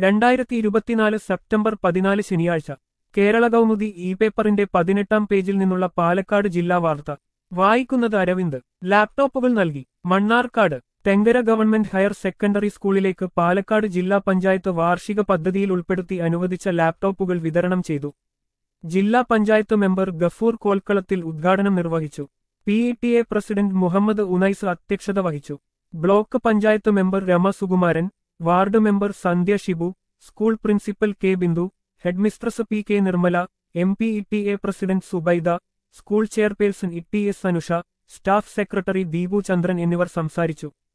രണ്ടായിരത്തി ഇരുപത്തിനാല് സെപ്റ്റംബർ പതിനാല് ശനിയാഴ്ച കേരള കൗമുദി ഇ പേപ്പറിന്റെ പതിനെട്ടാം പേജിൽ നിന്നുള്ള പാലക്കാട് ജില്ലാ വാർത്ത വായിക്കുന്നത് അരവിന്ദ് ലാപ്ടോപ്പുകൾ നൽകി Mannarkkad Thenkara government higher secondary സ്കൂളിലേക്ക് പാലക്കാട് ജില്ലാ പഞ്ചായത്ത് വാർഷിക പദ്ധതിയിൽ ഉൾപ്പെടുത്തി അനുവദിച്ച ലാപ്ടോപ്പുകൾ വിതരണം ചെയ്തു ജില്ലാ പഞ്ചായത്ത് മെമ്പർ ഗഫൂർ കോൽക്കളത്തിൽ ഉദ്ഘാടനം നിർവഹിച്ചു P E T A president Muhammad Unais അധ്യക്ഷത വഹിച്ചു block panchayat member Rama Sukumaran ward member Sandhya Shibu school principal K Bindu headmistress P K Nirmala M P E T A president Subaida school chairperson E T S Anusha staff secretary Deepu Chandran എന്നിവർ സംസാരിച്ചു